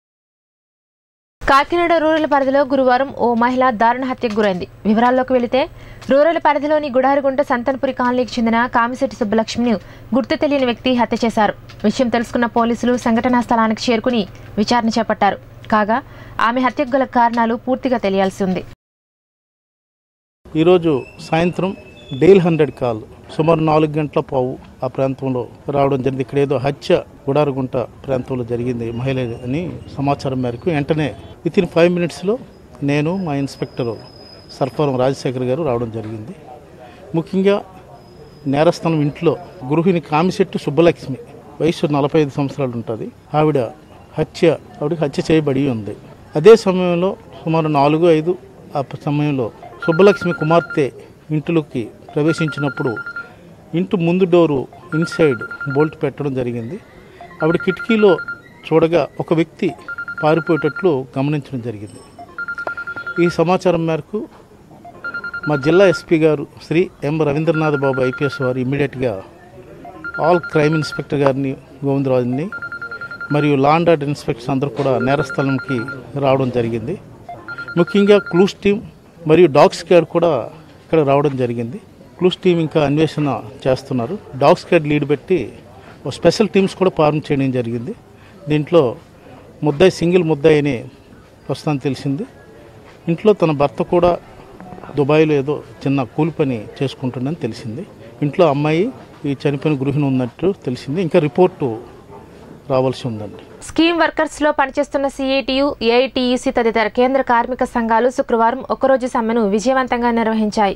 కాకినాడ రూరల్ పరిధిలో గురువారం ఓ మహిళ దారుణ హత్యకు గురైంది వివరాల్లోకి వెళితే రూరల్ పరిధిలోని గుడారిగుంట సంతన్పురి కాలనీకి చెందిన కామిశెట్టి సుబ్బలక్ష్మిని గుర్తు తెలియని వ్యక్తి హత్య చేశారు విషయం తెలుసుకున్న పోలీసులు సంఘటనా స్థలానికి చేరుకుని విచారణ చేపట్టారు కాగా ఆమె హత్యకు గల కారణాలు పూర్తిగా తెలియాల్సి ఉంది ఈరోజు సాయంత్రం డైల్ హండ్రెడ్ కాల్ సుమారు నాలుగు గంటల పావు ఆ ప్రాంతంలో రావడం జరిగింది ఇక్కడ ఏదో హత్య గుడారగుంట ప్రాంతంలో జరిగింది మహిళ అని సమాచారం మేరకు వెంటనే విత్ ఇన్ ఫైవ్ మినిట్స్లో నేను మా ఇన్స్పెక్టర్ సర్ఫారం రాజశేఖర్ గారు రావడం జరిగింది ముఖ్యంగా నేరస్థలం ఇంట్లో గృహిణి కామిశెట్టి సుబ్బలక్ష్మి వయసు నలభై ఐదు సంవత్సరాలు ఉంటుంది ఆవిడ హత్య ఆవిడకి హత్య చేయబడి ఉంది అదే సమయంలో సుమారు నాలుగు ఐదు ఆ సమయంలో సుబ్బలక్ష్మి కుమార్తె ఇంటిలోకి ప్రవేశించినప్పుడు ఇంటి ముందు డోరు ఇన్సైడ్ బోల్ట్ పెట్టడం జరిగింది ఆవిడ కిటికీలో చూడగా ఒక వ్యక్తి పారిపోయేటట్లు గమనించడం జరిగింది ఈ సమాచారం మేరకు మా జిల్లా ఎస్పీ గారు శ్రీ ఎం రవీంద్రనాథ్ బాబు ఐపీఎస్ వారు ఇమ్మీడియట్గా ఆల్ క్రైమ్ ఇన్స్పెక్టర్ గారిని గోవిందరాజుని మరియు లా అండ్ ఆర్డర్ ఇన్స్పెక్టర్స్ అందరూ కూడా నేరస్థలంకి రావడం జరిగింది ముఖ్యంగా క్లూస్ టీం మరియు డాగ్ స్క్వాడ్ కూడా ఇక్కడ రావడం జరిగింది క్లూస్ టీం ఇంకా అన్వేషణ చేస్తున్నారు డాగ్ స్క్వాడ్ లీడ్ పెట్టి ఓ స్పెషల్ టీమ్స్ కూడా ఫార్మ్ చేయడం జరిగింది దీంట్లో ముద్దాయి సింగిల్ ముద్దాయి అని ప్రస్తుతం తెలిసింది ఇంట్లో తన భర్త కూడా దుబాయ్లో ఏదో చిన్న కూలి పని చేసుకుంటుందని తెలిసింది ఇంట్లో అమ్మాయి ఈ చనిపోయిన గృహిణి ఉన్నట్టు తెలిసింది ఇంకా రిపోర్టు రావాల్సి ఉందండి స్కీమ్ వర్కర్స్ లో పనిచేస్తున్న సిఐటియు ఏఐటియుసి తదితర కేంద్ర కార్మిక సంఘాలు శుక్రవారం ఒకరోజు సమ్మెను విజయవంతంగా నిర్వహించాయి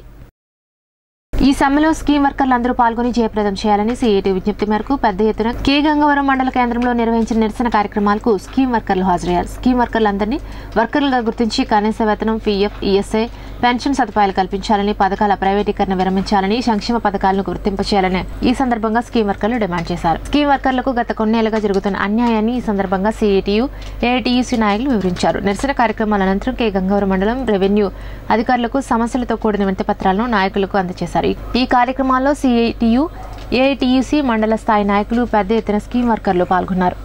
ఈ సమ్మెలో స్కీమ్ వర్కర్లు అందరూ పాల్గొని జయప్రదం చేయాలని సిఐటి విజ్ఞప్తి మేరకు పెద్ద ఎత్తున కే గంగవరం మండల కేంద్రంలో నిర్వహించిన నిరసన కార్యక్రమాలకు స్కీమ్ వర్కర్లు హాజరయ్యారు స్కీమ్ వర్కర్లందరినీ వర్కర్లుగా గుర్తించి కనీస వేతనం పీఎఫ్ ఈఎస్ఐ పెన్షన్ సదుపాయాలు కల్పించాలని పథకాల ప్రైవేటీకరణ విరమించాలని సంక్షేమ పథకాలను గుర్తింపు చేయాలని ఈ సందర్భంగా స్కీమ్ వర్కర్లు డిమాండ్ చేశారు స్కీమ్ వర్కర్లకు గత కొన్నేళ్లుగా జరుగుతున్న అన్యాయాన్ని ఈ సందర్భంగా సిఐటియు ఏఐటియుసి నాయకులు వివరించారు నిరసన కార్యక్రమాల అనంతరం కే గంగవరం మండలం రెవెన్యూ అధికారులకు సమస్యలతో కూడిన వినతి పత్రాలను నాయకులకు అందజేశారు ఈ కార్యక్రమాల్లో సిఐటియు ఏఐటియుసి మండల స్థాయి నాయకులు పెద్ద ఎత్తున స్కీమ్ వర్కర్లు పాల్గొన్నారు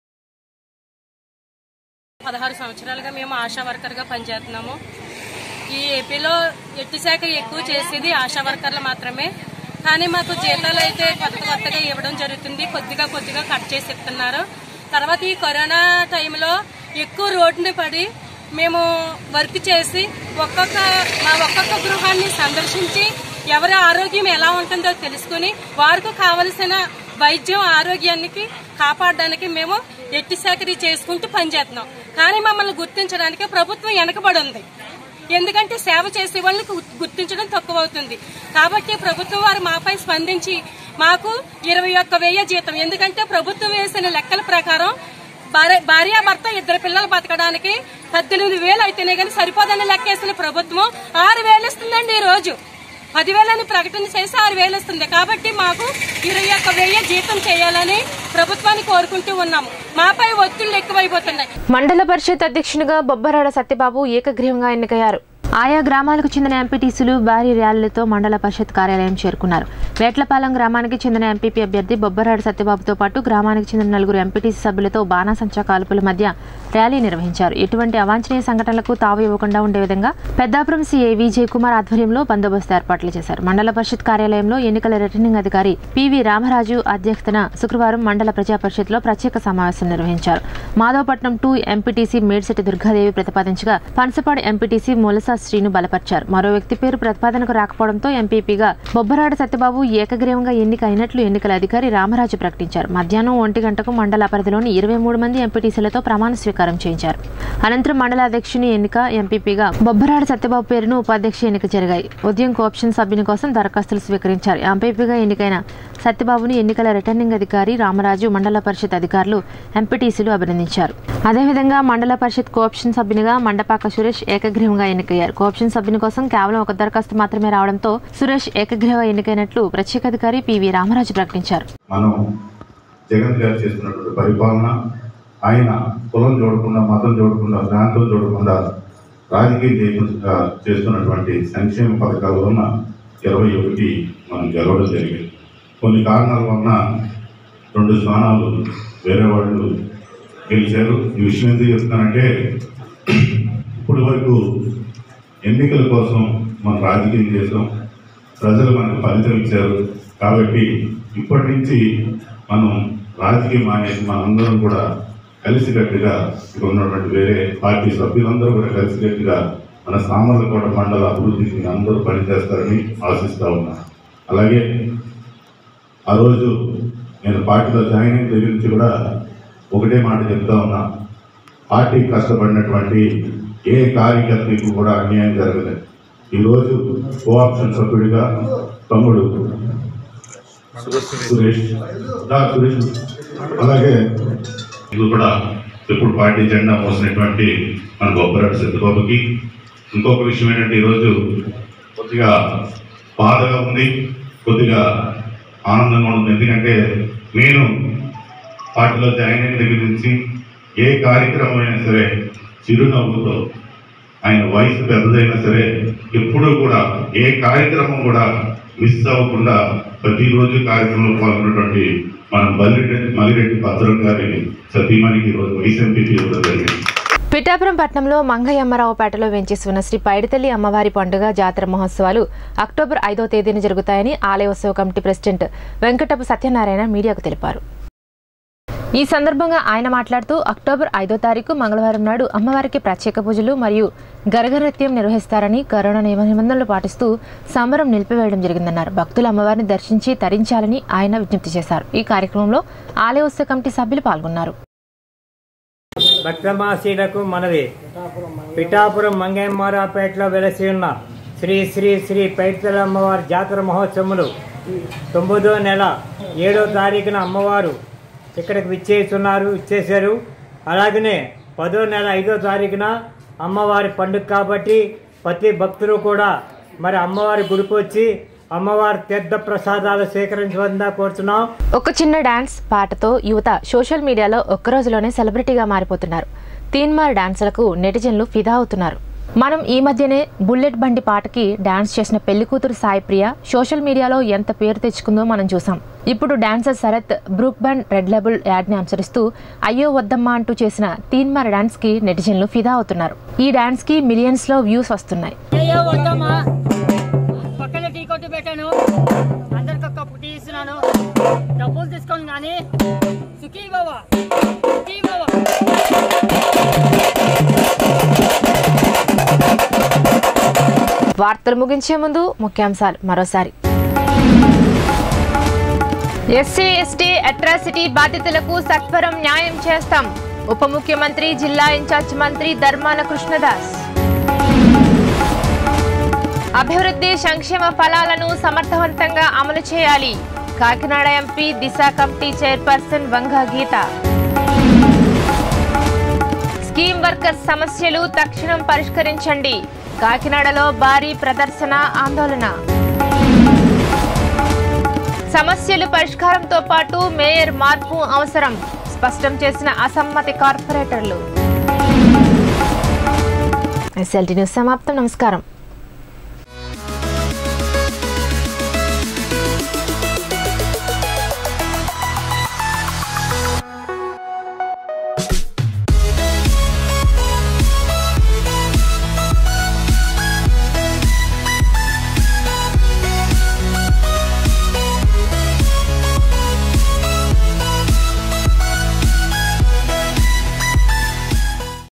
పదహారు సంవత్సరాలుగా మేము ఆశా వర్కర్గా పనిచేస్తున్నాము ఈ ఏపీలో ఎట్టి శాఖ ఎక్కువ చేసేది ఆశా వర్కర్లు మాత్రమే కానీ మాకు జీతాలు అయితే కొత్త కొత్తగా ఇవ్వడం జరుగుతుంది కొద్దిగా కొద్దిగా కట్ చేసి ఇస్తున్నారు తర్వాత ఈ కరోనా టైంలో ఎక్కువ రోడ్డుని పడి మేము వర్క్ చేసి ఒక్కొక్క మా ఒక్కొక్క గృహాన్ని సందర్శించి ఎవరి ఆరోగ్యం ఎలా ఉంటుందో తెలుసుకుని వారికి కావలసిన వైద్యం ఆరోగ్యానికి కాపాడడానికి మేము ఎట్టి సేకరీ చేసుకుంటూ పనిచేస్తున్నాం కానీ మమ్మల్ని గుర్తించడానికి ప్రభుత్వం వెనకబడి ఉంది ఎందుకంటే సేవ చేసే వాళ్ళకి గు- గుర్తించడం తక్కువ అవుతుంది కాబట్టి ప్రభుత్వం వారు మాపై స్పందించి మాకు ఇరవై ఒక్క వెయ్యి జీతం ఎందుకంటే ప్రభుత్వం వేసిన లెక్కల ప్రకారం భార్య భార్యాభర్త ఇద్దరు పిల్లలు బతకడానికి పద్దెనిమిది వేలు అయితేనే కానీ సరిపోదని లెక్కేసిన ప్రభుత్వం ఆరు వేలు ఇస్తుందండి ఈ రోజు పదివేలని ప్రకటన చేసి ఆరు వేలు ఇస్తుంది కాబట్టి మాకు ఇరవై ఒక్క వెయ్యి జీతం చేయాలని ప్రభుత్వాన్ని కోరుకుంటూ ఉన్నాము మాపై ఒత్తిళ్లు ఎక్కువైపోతున్నాయి మండల పరిషత్ అధ్యక్షునిగా బొబ్బరాడ సత్యబాబు ఏకగ్రీవంగా ఎన్నికయ్యారు ఆయా గ్రామాలకు చెందిన ఎంపీటీసీలు భారీ ర్యాలీలతో మండల పరిషత్ కార్యాలయం చేరుకున్నారు వేట్లపాలెం గ్రామానికి చెందిన ఎంపీపీ అభ్యర్థి బొబ్బరాడు సత్యబాబుతో పాటు గ్రామానికి చెందిన నలుగురు ఎంపీటీసీ సభ్యులతో బాణాసంచా కాల్పుల మధ్య ర్యాలీ నిర్వహించారు ఎటువంటి అవాంఛనీయ సంఘటనలకు తావు ఇవ్వకుండా ఉండే విధంగా పెద్దాపురం సీఐ విజయ్ కుమార్ ఆధ్వర్యంలో బందోబస్తు ఏర్పాట్లు చేశారు మండల పరిషత్ కార్యాలయంలో ఎన్నికల రిటర్నింగ్ అధికారి పివి రామరాజు అధ్యక్షతన శుక్రవారం మండల ప్రజా పరిషత్లో ప్రత్యేక సమావేశం నిర్వహించారు మాధవపట్నం టూ ఎంపీటీసీ మేడ్శెట్టి దుర్గాదేవి ప్రతిపాదించగా పనసపాడు ఎంపీటీసీ మూలసా శ్రీను బలపరిచారు మరో వ్యక్తి పేరు ప్రతిపాదనకు రాకపోవడంతో ఎంపీపీగా బొబ్బరాడు సత్యబాబు ఏకగ్రీవంగా ఎన్నిక అయినట్లు ఎన్నికల అధికారి రామరాజు ప్రకటించారు మధ్యాహ్నం ఒంటి గంటకు మండల పరిధిలోని ఇరవై మూడు మంది ఎంపీటీసీలతో ప్రమాణ స్వీకారం చేయించారు అనంతరం మండల అధ్యక్షుని ఎన్నిక ఎంపీపీగా బొబ్బరాడు సత్యబాబు పేరును ఉపాధ్యక్ష ఎన్నిక జరిగాయి ఉదయం కోఆప్షన్ సభ్యుని కోసం దరఖాస్తులు స్వీకరించారు ఎంపీపీగా ఎన్నికైన సత్యబాబుని ఎన్నికల రిటర్నింగ్ అధికారి రామరాజు మండల పరిషత్ అధికారులు ఎంపీటీసీలు అభినందించారు అదేవిధంగా మండల పరిషత్ కోఆప్షన్ సభ్యునిగా మండపాక సురేష్ ఏకగ్రీవంగా ఎన్నికయ్యారు కోఆప్షన్ సభ్యుని కోసం కేవలం ఒక దరఖాస్తు మాత్రమే రావడంతో సురేష్ ఏకగ్రీవ ఎన్నికైనట్లు ప్రత్యేక అధికారి పివి రామరాజు ప్రకటించారు మనం జగన్ గారు చేస్తున్నటువంటి పరిపాలన ఆయన కులం చూడకుండా మతం చూడకుండా ప్రాంతం చూడకుండా రాజకీయం చేయకుండా చేస్తున్నటువంటి సంక్షేమ పథకాల వలన ఇరవై ఒకటి మనం గెలవడం జరిగింది కొన్ని కారణాల వలన రెండు స్థానాలు వేరే వాళ్ళు గెలిచారు ఈ విషయం ఎందుకు చెప్తానంటే ఇప్పటి వరకు ఎన్నికల కోసం మనం రాజకీయం చేసాం ప్రజలు మనకు ఫలితం ఇచ్చారు కాబట్టి ఇప్పటి నుంచి మనం రాజకీయం మానేసి మనందరం కూడా కలిసికట్టుగా ఇక్కడ ఉన్నటువంటి వేరే పార్టీ సభ్యులందరూ కూడా కలిసికట్టుగా మన సామర్లకోట మండల అభివృద్ధికి అందరూ పనిచేస్తారని ఆశిస్తా ఉన్నా అలాగే ఆ రోజు నేను పార్టీలో జాయిన్ అయిన దగ్గర నుంచి కూడా ఒకటే మాట చెప్తా ఉన్నా పార్టీ కష్టపడినటువంటి ఏ కార్యకర్తకు కూడా అన్యాయం జరగలేదు ఈరోజు కోఆప్షన్ సభ్యుడిగా తమ్ముడు సురేష్ దా సురేష్ అలాగే ఇది కూడా ఇప్పుడు పార్టీ జెండా మోసినటువంటి మన బొబ్బరాడు సత్యబాబుకి ఇంకొక విషయం ఏంటంటే ఈరోజు కొద్దిగా బాధగా ఉంది కొద్దిగా ఆనందంగా ఉంది ఎందుకంటే నేను పార్టీలో జాయిన్ అయిన దగ్గర నుంచి ఏ కార్యక్రమం అయినా సరే చిరునవ్వుతో ఆయన వయసు పెద్దదైనా సరే ఎప్పుడూ కూడా ఏ కార్యక్రమం కూడా మిస్ అవ్వకుండా ప్రతిరోజు కార్యక్రమంలో పాల్గొన్నటువంటి మన బల్లిరెడ్డి మల్లిరెడ్డి భద్రం గారిని సతీమణికి ఈరోజు వైస్ ఎంపీపీ ఇవ్వడం జరిగింది పిఠాపురం పట్టణంలో మంగయ్యమ్మరావుపేటలో వెంచేసి ఉన్న శ్రీ పైడితల్లి అమ్మవారి పండుగ జాతర మహోత్సవాలు అక్టోబర్ ఐదో తేదీన జరుగుతాయని ఆలయ ఉత్సవ కమిటీ ప్రెసిడెంట్ వెంకటపు సత్యనారాయణ మీడియాకు తెలిపారు ఈ సందర్భంగా ఆయన మాట్లాడుతూ అక్టోబర్ ఐదో తారీఖు మంగళవారం నాడు అమ్మవారికి ప్రత్యేక పూజలు మరియు గరగనృత్యం నిర్వహిస్తారని కరోనా నియమ నిబంధనలు పాటిస్తూ సంబరం నిలిపివేయడం జరిగిందన్నారు భక్తులు అమ్మవారిని దర్శించి తరించాలని ఆయన విజ్ఞప్తి చేశారు ఈ కార్యక్రమంలో ఆలయ ఉత్సవ కమిటీ సభ్యులు పాల్గొన్నారు భక్తమాసీలకు మనవి పిఠాపురం మంగమ్మరాపేటలో వెలసి ఉన్న శ్రీ శ్రీ శ్రీ పైతల అమ్మవారి జాతర మహోత్సవములు తొమ్మిదో నెల ఏడో తారీఖున అమ్మవారు ఇక్కడికి విచ్చేస్తున్నారు ఇచ్చేశారు అలాగనే పదో నెల ఐదో తారీఖున అమ్మవారి పండుగ కాబట్టి ప్రతి భక్తులు కూడా మరి అమ్మవారి గుడికి వచ్చి అమ్మవారి తీర్థ ప్రసాదాలు స్వీకరించవలసిందా కోరుతున్నాం ఒక చిన్న డాన్స్ పాటతో యువత సోషల్ మీడియాలో ఒక్క రోజులోనే సెలబ్రిటీగా మారిపోతున్నారు తీన్మార్ డాన్సులకు నెటిజన్లు ఫిదా అవుతున్నారు మనం ఈ మధ్యనే బుల్లెట్ బండి పాటకి డాన్స్ చేసిన పెళ్లి కూతురు సాయి ప్రియ సోషల్ మీడియాలో ఎంత పేరు తెచ్చుకుందో మనం చూసాం ఇప్పుడు dancer Sharath Brooke Bond red label యాడ్ని అనుసరిస్తూ అయ్యో వద్దమ్మా అంటూ చేసిన తీన్మార్ డాన్స్ కి నెటిజన్లు ఫిదా అవుతున్నారు ఈ డాన్స్ కి మిలియన్స్ లో వ్యూస్ వస్తున్నాయి అయ్యో వద్దమ్మా పక్కన టీ కొట్టు పెట్టాను అందరికి ఒక టీ ఇస్తున్నాను డబ్బులు తీసుకోండి కానీ సుఖీ బాబా సుఖీ బాబా వార్తలు ముగించే ముందు ముఖ్యాంశాలు మరోసారి ఎస్సీ ఎస్టీ అట్రాసిటీ బాధితులకు సత్వరం న్యాయం చేస్తాం ఉప ముఖ్యమంత్రి జిల్లా ఇన్ఛార్జ్ మంత్రి ధర్మాన కృష్ణదాస్ అభివృద్ధి సంక్షేమ ఫలాలను సమర్థవంతంగా అమలు చేయాలి Kakinada MP Disha committee chairperson Vanga Geetha scheme workers సమస్యలు తక్షణం పరిష్కరించండి కాకినాడలో భారీ ప్రదర్శన ఆందోళన సమస్యలు పరిష్కారంతో పాటు మేయర్ మార్పు అవసరం స్పష్టం చేసిన అసమ్మతి కార్పొరేటర్లు ఎస్ఎల్టీ న్యూస్ సమాప్తం నమస్కారం